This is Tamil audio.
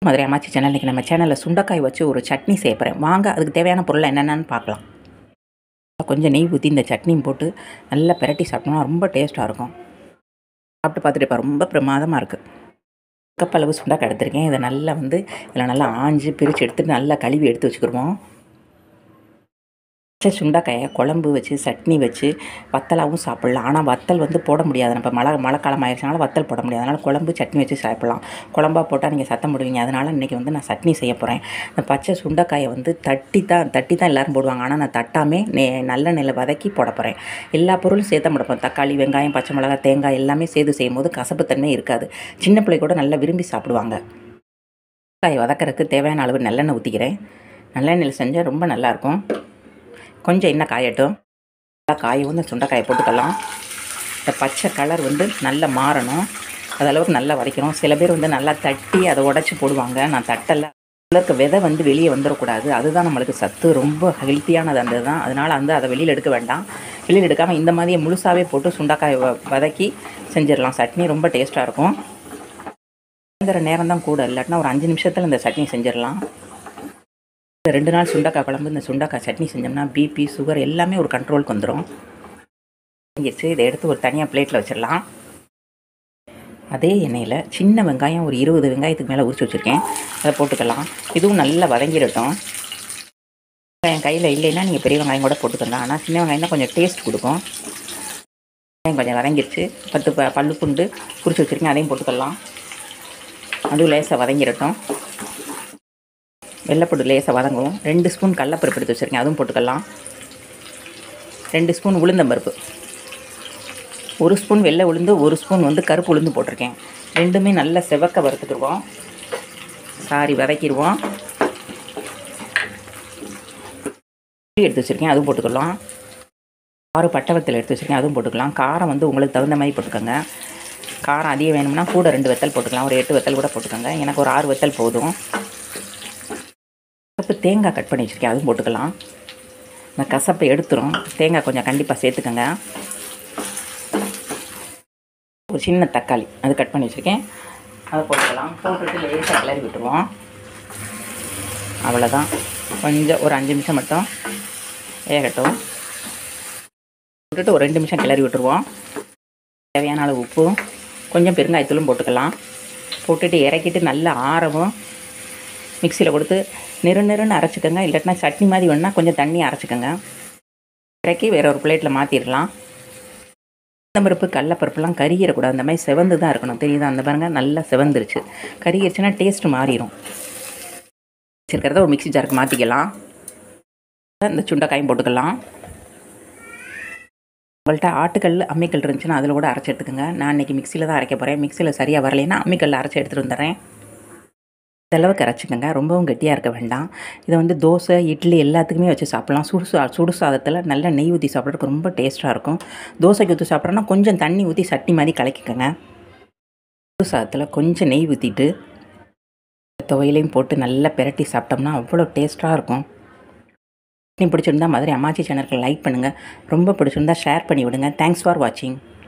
மதுரை அம்மாச்சி சேனல் இன்றைக்கி நம்ம சேனலில் சுண்டைக்காய் வச்சு ஒரு சட்னி செய்ய போகிறேன் வாங்க அதுக்கு தேவையான பொருள் என்னென்னு பார்க்கலாம் கொஞ்சம் நெய் ஊற்றி இந்த சட்னியும் போட்டு நல்லா பிரட்டி சாப்பிட்டோம்னா ரொம்ப டேஸ்ட்டாக இருக்கும் சாப்பிட்டு பார்த்துட்டு இப்போ ரொம்ப பிரமாதமாக இருக்குது கப் அளவு சுண்டைக்காய் எடுத்திருக்கேன் இதை நல்லா வந்து இதில் நல்லா ஆஞ்சு பிரித்து எடுத்துட்டு நல்லா கழுவி எடுத்து வச்சுக்கிடுவோம் பச்சை சுண்டைக்காயை குழம்பு வச்சு சட்னி வச்சு வத்தலாகவும் சாப்பிட்லாம் ஆனால் வத்தல் வந்து போட முடியாது நம்ம மழை மழைக்காலம் ஆயிடுச்சுனால வத்தல் போட முடியாது அதனால் குழம்பு சட்னி வச்சு சாப்பிட்லாம் குழம்பா போட்டால் நீங்கள் சத்தம் போடுவீங்க அதனால் இன்றைக்கி வந்து நான் சட்னி செய்ய போகிறேன் இந்த பச்சை சுண்டைக்காயை வந்து தட்டி தான் தட்டி தான் எல்லோரும் போடுவாங்க ஆனால் நான் தட்டாமே நே நல்ல நெல்லை வதக்கி போட போகிறேன் எல்லா பொருளும் சேர்த்த முடிப்போம் தக்காளி வெங்காயம் பச்சை மிளகாய் தேங்காய் எல்லாமே சேர்த்து செய்யும் போது கசப்புத்தன்மை இருக்காது சின்ன பிள்ளை கூட நல்லா விரும்பி சாப்பிடுவாங்க காய் வதக்கறதுக்கு தேவையான அளவு நல்லெண்ணெய் ஊற்றிக்கிறேன் நல்லெண்ணெயில் செஞ்சால் ரொம்ப நல்லாயிருக்கும் கொஞ்சம் எண்ணெய் காயட்டும் நல்லா காய வந்து சுண்டைக்காயை போட்டுக்கலாம் இந்த பச்சை கலர் வந்து நல்லா மாறணும் அது அளவுக்கு நல்லா வதக்கணும் சில பேர் வந்து நல்லா தட்டி அதை உடச்சி போடுவாங்க நான் தட்டலை இருக்க விதை வந்து வெளியே வந்துடக்கூடாது அதுதான் நம்மளுக்கு சத்து ரொம்ப ஹெல்த்தியானது அந்த தான் அதனால் வந்து அதை வெளியில் எடுக்க வேண்டாம் வெளியில் எடுக்காமல் இந்த மாதிரியே முழுசாகவே போட்டு சுண்டைக்காயை வ வதக்கி செஞ்சிடலாம் சட்னி ரொம்ப டேஸ்ட்டாக இருக்கும் சாயந்தர நேரம் தான் கூட இல்லாட்டினா ஒரு அஞ்சு நிமிஷத்தில் இந்த சட்னி செஞ்சிடலாம் இந்த ரெண்டு நாள் சுண்டக்காய் குழம்பு இந்த சுண்டக்காய் சட்னி செஞ்சோம்னா பிபி சுகர் எல்லாமே ஒரு கண்ட்ரோலுக்கு வந்துடும் வச்சு இதை எடுத்து ஒரு தனியாக பிளேட்டில் வச்சிடலாம் அதே எண்ணெயில் சின்ன வெங்காயம் ஒரு இருபது வெங்காயத்துக்கு மேலே உரிச்சு வச்சுருக்கேன் அதை போட்டுக்கலாம் இதுவும் நல்லா வதங்கிடட்டும் வெங்காயம் கையில் இல்லைன்னா நீங்கள் பெரிய வெங்காயம் கூட போட்டுக்கலாம் ஆனால் சின்ன வெங்காயம் தான் கொஞ்சம் டேஸ்ட் கொடுக்கும் வெங்காயம் கொஞ்சம் வதங்கிடுச்சு பத்து ப பல்லு பூண்டு குறிச்சு வச்சுருக்கேன் அதையும் போட்டுக்கலாம் அதுவும் லேசாக வதங்கிடட்டும் வெள்ளைப்பூடு லேசாக வதங்கும் ரெண்டு ஸ்பூன் கடலப்பருப்பு எடுத்து வச்சுருக்கேன் அதுவும் போட்டுக்கலாம் ரெண்டு ஸ்பூன் உளுந்தம்பருப்பு ஒரு ஸ்பூன் வெள்ளை உளுந்து ஒரு ஸ்பூன் வந்து கருப்பு உளுந்து போட்டிருக்கேன் ரெண்டுமே நல்லா செவக்க வறுத்துக்கிடுவோம் சாரி வதக்கிடுவோம் எடுத்து வச்சுருக்கேன் அதுவும் போட்டுக்கலாம் ஆறு பட்டை வத்தல் எடுத்து வச்சுருக்கேன் அதுவும் போட்டுக்கலாம் காரம் வந்து உங்களுக்கு தகுந்த மாதிரி போட்டுக்கோங்க காரம் அதிகம் வேணும்னா கூட ரெண்டு வெத்தல் போட்டுக்கலாம் ஒரு எட்டு வெத்தல் கூட போட்டுக்கோங்க எனக்கு ஒரு ஆறு வெத்தல் போதும் கப்பு தேங்காய் கட் பண்ணி வச்சுருக்கேன் அதுவும் போட்டுக்கலாம் இந்த கசப்பை எடுத்துரும் தேங்காய் கொஞ்சம் கண்டிப்பாக சேர்த்துக்கோங்க ஒரு சின்ன தக்காளி அது கட் பண்ணி வச்சுருக்கேன் அதை போட்டுக்கலாம் போட்டுட்டு லேசாக கிளறி விட்டுருவோம் அவ்வளோதான் கொஞ்சம் ஒரு அஞ்சு நிமிஷம் மட்டும் வேகட்டும் விட்டுட்டு ஒரு ரெண்டு நிமிஷம் கிளறி விட்டுருவோம் தேவையான அளவு உப்பும் கொஞ்சம் பெருங்காயத்தூளும் போட்டுக்கலாம் போட்டுட்டு இறக்கிட்டு நல்லா ஆறவும் மிக்சியில் கொடுத்து நெரு நெருன்னு அரைச்சிக்கோங்க இல்லாட்டினா சட்னி மாதிரி வேணுன்னா கொஞ்சம் தண்ணி அரைச்சிக்கோங்க இறக்கி வேற ஒரு பிளேட்டில் மாற்றிடலாம் பருப்பு கடலப்பருப்புலாம் கருகிடக்கூடாது அந்த மாதிரி செவந்து தான் இருக்கணும் தெரியுதா அந்த பாருங்க நல்லா செவந்துருச்சு கருகிருச்சுன்னா டேஸ்ட் மாறிடும் வச்சுருக்கிறத ஒரு மிக்சி ஜாருக்கு மாற்றிக்கலாம் இந்த சுண்டைக்காயும் போட்டுக்கலாம் உங்கள்கிட்ட ஆட்டுக்கல் அம்மிக்கல் இருந்துச்சுன்னா அதில் கூட அரைச்சி எடுத்துக்கோங்க நான் இன்றைக்கி மிக்சியில் தான் அரைக்க போகிறேன் மிக்சியில் சரியாக வரலைன்னா அம்மிக்கல்ல அரைச்சி எடுத்துகிட்டு வந்துடுறேன் அளவுக்கு அரைச்சிக்கோங்க ரொம்பவும் கெட்டியாக இருக்க வேண்டாம் இதை வந்து தோசை இட்லி எல்லாத்துக்குமே வச்சு சாப்பிட்லாம் சுடு சா சுடு சாதத்தில் நல்ல நெய் ஊற்றி சாப்பிட்றதுக்கு ரொம்ப டேஸ்ட்டாக இருக்கும் தோசைக்கு ஊற்றி சாப்பிட்றோன்னா கொஞ்சம் தண்ணி ஊற்றி சட்னி மாதிரி கலக்கிக்கோங்க சுடு சாதத்தில் கொஞ்சம் நெய் ஊற்றிட்டு துவையிலையும் போட்டு நல்லா பிரட்டி சாப்பிட்டோம்னா அவ்வளோ டேஸ்ட்டாக இருக்கும் சட்னி பிடிச்சிருந்தா மாதிரி அம்மாச்சி சேனலுக்கு லைக் பண்ணுங்கள் ரொம்ப பிடிச்சிருந்தா ஷேர் பண்ணி விடுங்க தேங்க்ஸ் ஃபார் வாட்சிங்